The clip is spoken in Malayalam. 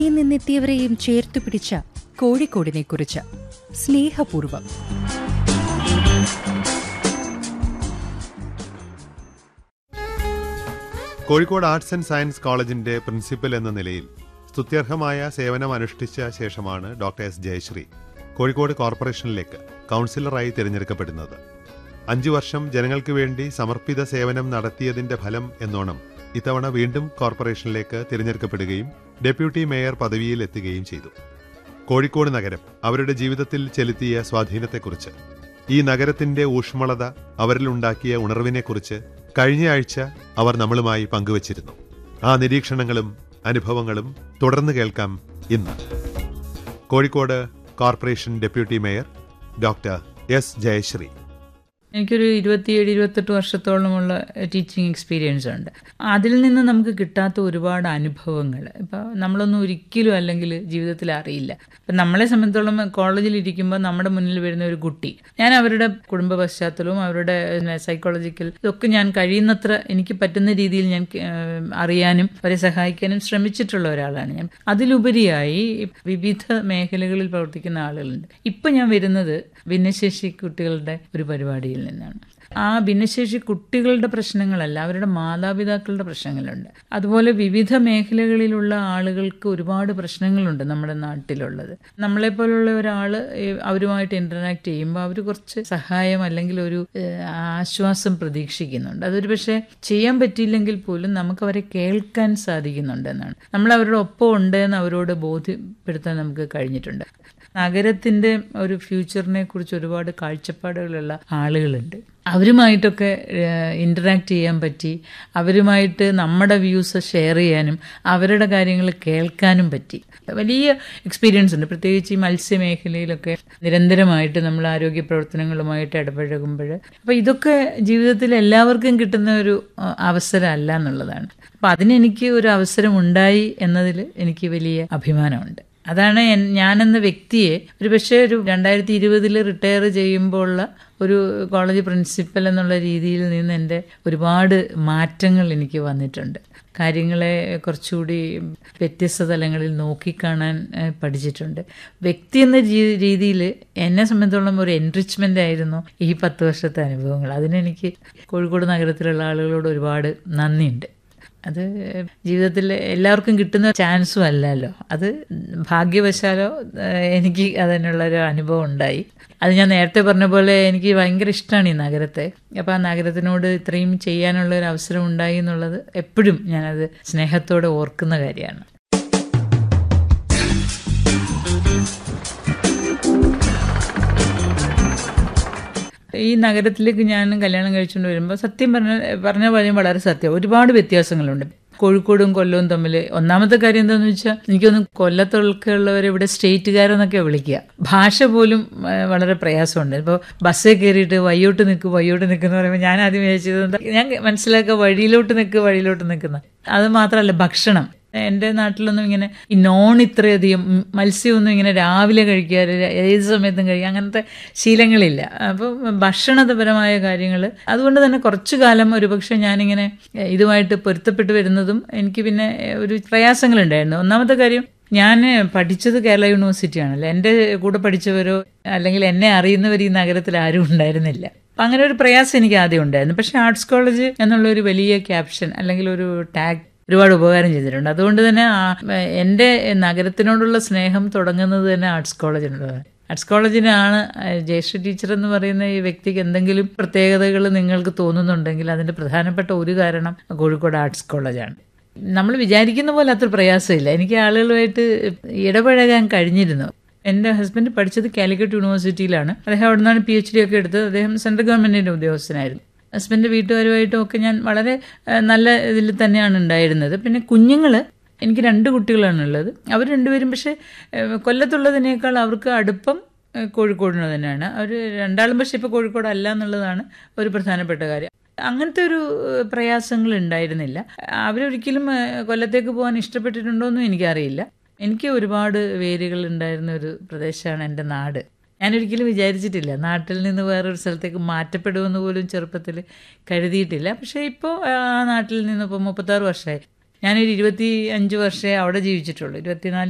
നിന്നെത്തിയവരെയും ചേർത്തു പിടിച്ച കോഴിക്കോടിനെക്കുറിച്ച് സ്നേഹപൂർവം കോഴിക്കോട് ആർട്സ് ആൻഡ് സയൻസ് കോളേജിന്റെ പ്രിൻസിപ്പൽ എന്ന നിലയിൽ സ്തുത്യർഹമായ സേവനം അനുഷ്ഠിച്ച ശേഷമാണ് ഡോക്ടർ എസ് ജയശ്രീ കോഴിക്കോട് കോർപ്പറേഷനിലേക്ക് കൗൺസിലറായി തിരഞ്ഞെടുക്കപ്പെടുന്നത് അഞ്ചു വർഷം ജനങ്ങൾക്ക് വേണ്ടി സമർപ്പിത സേവനം നടത്തിയതിന്റെ ഫലം എന്നോണം ഇത്തവണ വീണ്ടും കോർപ്പറേഷനിലേക്ക് തിരഞ്ഞെടുക്കപ്പെടുകയും ഡെപ്യൂട്ടി മേയർ പദവിയിൽ എത്തുകയും ചെയ്തു കോഴിക്കോട് നഗരം അവരുടെ ജീവിതത്തിൽ ചെലുത്തിയ സ്വാധീനത്തെക്കുറിച്ച് ഈ നഗരത്തിന്റെ ഊഷ്മളത അവരിലുണ്ടാക്കിയ ഉണർവിനെക്കുറിച്ച് കഴിഞ്ഞയാഴ്ച അവർ നമ്മളുമായി പങ്കുവച്ചിരുന്നു ആ നിരീക്ഷണങ്ങളും അനുഭവങ്ങളും തുടർന്ന് കേൾക്കാം ഇന്ന് Kozhikode corporation deputy mayor doctor S Jayasree എനിക്കൊരു ഇരുപത്തിയേഴ് ഇരുപത്തെട്ട് വർഷത്തോളമുള്ള ടീച്ചിങ് എക്സ്പീരിയൻസ് ഉണ്ട് അതിൽ നിന്ന് നമുക്ക് കിട്ടാത്ത ഒരുപാട് അനുഭവങ്ങൾ ഇപ്പോൾ നമ്മളൊന്നും ഒരിക്കലും അല്ലെങ്കിൽ ജീവിതത്തിൽ അറിയില്ല ഇപ്പം നമ്മളെ സംബന്ധിച്ചോളം കോളേജിൽ ഇരിക്കുമ്പോൾ നമ്മുടെ മുന്നിൽ വരുന്ന ഒരു കുട്ടി ഞാൻ അവരുടെ കുടുംബ പശ്ചാത്തലവും അവരുടെ സൈക്കോളജിക്കൽ ഇതൊക്കെ ഞാൻ കഴിയുന്നത്ര എനിക്ക് പറ്റുന്ന രീതിയിൽ ഞാൻ ഏഹ്, അറിയാനും അവരെ സഹായിക്കാനും ശ്രമിച്ചിട്ടുള്ള ഒരാളാണ് ഞാൻ അതിലുപരിയായി വിവിധ മേഖലകളിൽ പ്രവർത്തിക്കുന്ന ആളുകളുണ്ട് ഇപ്പം ഞാൻ വരുന്നത് ഭിന്നശേഷി കുട്ടികളുടെ ഒരു പരിപാടിയിൽ നിന്നാണ് ആ ഭിന്നശേഷി കുട്ടികളുടെ പ്രശ്നങ്ങളല്ല അവരുടെ മാതാപിതാക്കളുടെ പ്രശ്നങ്ങളുണ്ട് അതുപോലെ വിവിധ മേഖലകളിലുള്ള ആളുകൾക്ക് ഒരുപാട് പ്രശ്നങ്ങളുണ്ട് നമ്മുടെ നാട്ടിലുള്ളത് നമ്മളെപ്പോലുള്ള ഒരാൾ അവരുമായിട്ട് ഇന്ററാക്ട് ചെയ്യുമ്പോൾ അവർ കുറച്ച് സഹായം അല്ലെങ്കിൽ ഒരു ഏഹ്, ആശ്വാസം പ്രതീക്ഷിക്കുന്നുണ്ട് അതൊരു പക്ഷേ ചെയ്യാൻ പറ്റിയില്ലെങ്കിൽ പോലും നമുക്ക് അവരെ കേൾക്കാൻ സാധിക്കുന്നുണ്ടെന്നാണ് നമ്മൾ അവരുടെ ഒപ്പം ഉണ്ട് എന്ന് അവരോട് ബോധ്യപ്പെടുത്താൻ നമുക്ക് കഴിഞ്ഞിട്ടുണ്ട് നഗരത്തിന്റെ ഒരു ഫ്യൂച്ചറിനെ കുറിച്ച് ഒരുപാട് കാഴ്ചപ്പാടുകളുള്ള ആളുകളുണ്ട് അവരുമായിട്ടൊക്കെ ഇൻറ്ററാക്ട് ചെയ്യാൻ പറ്റി അവരുമായിട്ട് നമ്മുടെ വ്യൂസ് ഷെയർ ചെയ്യാനും അവരുടെ കാര്യങ്ങൾ കേൾക്കാനും പറ്റി വലിയ എക്സ്പീരിയൻസ് ഉണ്ട് പ്രത്യേകിച്ച് ഈ മത്സ്യമേഖലയിലൊക്കെ നിരന്തരമായിട്ട് നമ്മൾ ആരോഗ്യ പ്രവർത്തനങ്ങളുമായിട്ട് ഇടപഴകുമ്പോൾ അപ്പോൾ ഇതൊക്കെ ജീവിതത്തിൽ എല്ലാവർക്കും കിട്ടുന്ന ഒരു ആ, അവസരമല്ല എന്നുള്ളതാണ് അപ്പോൾ അതിനെനിക്ക് ഒരു അവസരം ഉണ്ടായി എന്നതിൽ എനിക്ക് വലിയ അഭിമാനമുണ്ട് അതാണ് എൻ- ഞാനെന്ന വ്യക്തിയെ ഒരു പക്ഷേ ഒരു രണ്ടായിരത്തി ഇരുപതിൽ റിട്ടയർ ചെയ്യുമ്പോഴുള്ള ഒരു കോളേജ് പ്രിൻസിപ്പൽ എന്നുള്ള രീതിയിൽ നിന്ന് എൻ്റെ ഒരുപാട് മാറ്റങ്ങൾ എനിക്ക് വന്നിട്ടുണ്ട് കാര്യങ്ങളെ കുറച്ചുകൂടി വ്യത്യസ്ത തലങ്ങളിൽ നോക്കിക്കാണാൻ ഏഹ്, പഠിച്ചിട്ടുണ്ട് വ്യക്തി എന്ന ജീ- രീതിയിൽ എന്നെ സംബന്ധിച്ചോളം ഒരു എൻറിച്ച്മെൻ്റ് ആയിരുന്നു ഈ പത്ത് വർഷത്തെ അനുഭവങ്ങൾ അതിനെനിക്ക് കോഴിക്കോട് നഗരത്തിലുള്ള ആളുകളോട് ഒരുപാട് നന്ദിയുണ്ട് അത് ജീവിതത്തിൽ എല്ലാവർക്കും കിട്ടുന്ന ചാൻസും അല്ലല്ലോ അത് ഭാഗ്യവശാലോ ഏഹ്, എനിക്ക് അതിനുള്ള ഒരു അനുഭവം ഉണ്ടായി അത് ഞാൻ നേരത്തെ പറഞ്ഞ പോലെ എനിക്ക് ഭയങ്കര ഇഷ്ടമാണ് ഈ നഗരത്തെ അപ്പോൾ ആ നഗരത്തിനോട് ഇത്രയും ചെയ്യാനുള്ള ഒരു അവസരം ഉണ്ടായി എന്നുള്ളത് എപ്പോഴും ഞാനത് സ്നേഹത്തോടെ ഓർക്കുന്ന കാര്യമാണ് ഈ നഗരത്തിലേക്ക് ഞാൻ കല്യാണം കഴിച്ചുകൊണ്ട് വരുമ്പോൾ സത്യം പറഞ്ഞ പറഞ്ഞ കാര്യം വളരെ സത്യം ഒരുപാട് വ്യത്യാസങ്ങളുണ്ട് കോഴിക്കോടും കൊല്ലവും തമ്മിൽ ഒന്നാമത്തെ കാര്യം എന്താണെന്ന് വെച്ചാൽ എനിക്കൊന്ന് കൊല്ലത്തൊക്കെ ഇവിടെ സ്റ്റേറ്റുകാരെന്നൊക്കെ വിളിക്കുക ഭാഷ പോലും ആ, വളരെ പ്രയാസമുണ്ട് ഇപ്പോൾ ബസ്സിൽ കയറിയിട്ട് വയ്യോട്ട് നിൽക്കും വയ്യോട്ട് നിൽക്കുന്ന പറയുമ്പോൾ ഞാൻ ആദ്യം വിചാരിച്ചത് എന്താ ഞാൻ മനസ്സിലാക്കുക വഴിയിലോട്ട് നിൽക്കുക വഴിയിലോട്ട് നിൽക്കുന്ന അത് മാത്രമല്ല ഭക്ഷണം എൻ്റെ നാട്ടിലൊന്നും ഇങ്ങനെ ഈ നോൺ ഇത്രയധികം ഉം, മത്സ്യമൊന്നും ഇങ്ങനെ രാവിലെ കഴിക്കാറ് ഏത് സമയത്തും കഴിക്കുക അങ്ങനത്തെ ശീലങ്ങളില്ല അപ്പം ഭക്ഷണപരമായ കാര്യങ്ങൾ അതുകൊണ്ട് തന്നെ കുറച്ചു കാലം ഒരുപക്ഷെ ഞാനിങ്ങനെ എഹ്, ഇതുമായിട്ട് പൊരുത്തപ്പെട്ട് വരുന്നതും എനിക്ക് പിന്നെ എഹ്, ഒരു പ്രയാസങ്ങളുണ്ടായിരുന്നു ഒന്നാമത്തെ കാര്യം ഞാൻ പഠിച്ചത് കേരള യൂണിവേഴ്സിറ്റിയാണല്ലോ എൻ്റെ കൂടെ പഠിച്ചവരോ അല്ലെങ്കിൽ എന്നെ അറിയുന്നവർ ഈ നഗരത്തിൽ ആരും ഉണ്ടായിരുന്നില്ല അപ്പം അങ്ങനെ ഒരു പ്രയാസം എനിക്ക് ആദ്യം ഉണ്ടായിരുന്നു പക്ഷേ ആർട്സ് കോളേജ് എന്നുള്ള ഒരു വലിയ ക്യാപ്ഷൻ അല്ലെങ്കിൽ ഒരു ടാഗ് ഒരുപാട് ഉപകാരം ചെയ്തിട്ടുണ്ട് അതുകൊണ്ട് തന്നെ ആ- എൻ്റെ നഗരത്തിനോടുള്ള സ്നേഹം തുടങ്ങുന്നത് തന്നെ ആർട്സ് കോളേജിനുള്ളതാണ് ആർട്സ് കോളേജിനാണ് ജയശ്രീ ടീച്ചർ എന്ന് പറയുന്ന ഈ വ്യക്തിക്ക് എന്തെങ്കിലും പ്രത്യേകതകൾ നിങ്ങൾക്ക് തോന്നുന്നുണ്ടെങ്കിൽ അതിൻ്റെ പ്രധാനപ്പെട്ട ഒരു കാരണം കോഴിക്കോട് ആർട്സ് കോളേജാണ് നമ്മൾ വിചാരിക്കുന്ന പോലെ അത്ര പ്രയാസമില്ല എനിക്ക് ആളുകളുമായിട്ട് ഇടപഴകാൻ കഴിഞ്ഞിരുന്നു എൻ്റെ ഹസ്ബൻഡ് പഠിച്ചത് കാലിക്കറ്റ് യൂണിവേഴ്സിറ്റിയിലാണ് അദ്ദേഹം അവിടെ നിന്നാണ് പി എച്ച് ഡി ഒക്കെ എടുത്തത് അദ്ദേഹം സെൻട്രൽ ഗവൺമെൻറ്റിൻ്റെ ഉദ്യോഗസ്ഥനായിരുന്നു ഹസ്ബൻഡ് വീട്ടുകാരുമായിട്ടും ഒക്കെ ഞാൻ വളരെ ആ, നല്ല ഇതിൽ തന്നെയാണ് ഉണ്ടായിരുന്നത് പിന്നെ കുഞ്ഞുങ്ങൾ എനിക്ക് രണ്ട് കുട്ടികളാണുള്ളത് അവർ രണ്ടുപേരും പക്ഷേ ഏഹ്, കൊല്ലത്തുള്ളതിനേക്കാൾ അവർക്ക് അടുപ്പം ഏഹ്, കോഴിക്കോടിന് തന്നെയാണ് അവർ രണ്ടാളും പക്ഷേ ഇപ്പോൾ കോഴിക്കോട് അല്ല എന്നുള്ളതാണ് ഒരു പ്രധാനപ്പെട്ട കാര്യം അങ്ങനത്തെ ഒരു ഏഹ്, പ്രയാസങ്ങൾ ഉണ്ടായിരുന്നില്ല അവരൊരിക്കലും ഏഹ്, കൊല്ലത്തേക്ക് പോകാൻ ഇഷ്ടപ്പെട്ടിട്ടുണ്ടോ എന്നും എനിക്കറിയില്ല എനിക്ക് ഒരുപാട് വേരുകൾ ഉണ്ടായിരുന്ന ഒരു പ്രദേശമാണ് എൻ്റെ നാട് ഞാനൊരിക്കലും വിചാരിച്ചിട്ടില്ല നാട്ടിൽ നിന്ന് വേറൊരു സ്ഥലത്തേക്ക് മാറ്റപ്പെടുമെന്ന് പോലും ചെറുപ്പത്തിൽ കരുതിയിട്ടില്ല പക്ഷേ ഇപ്പോൾ ആ നാട്ടിൽ നിന്ന് ഇപ്പോൾ മുപ്പത്താറ് വർഷമായി ഞാനൊരു ഇരുപത്തി അഞ്ച് വർഷമേ അവിടെ ജീവിച്ചിട്ടുള്ളൂ ഇരുപത്തിനാല്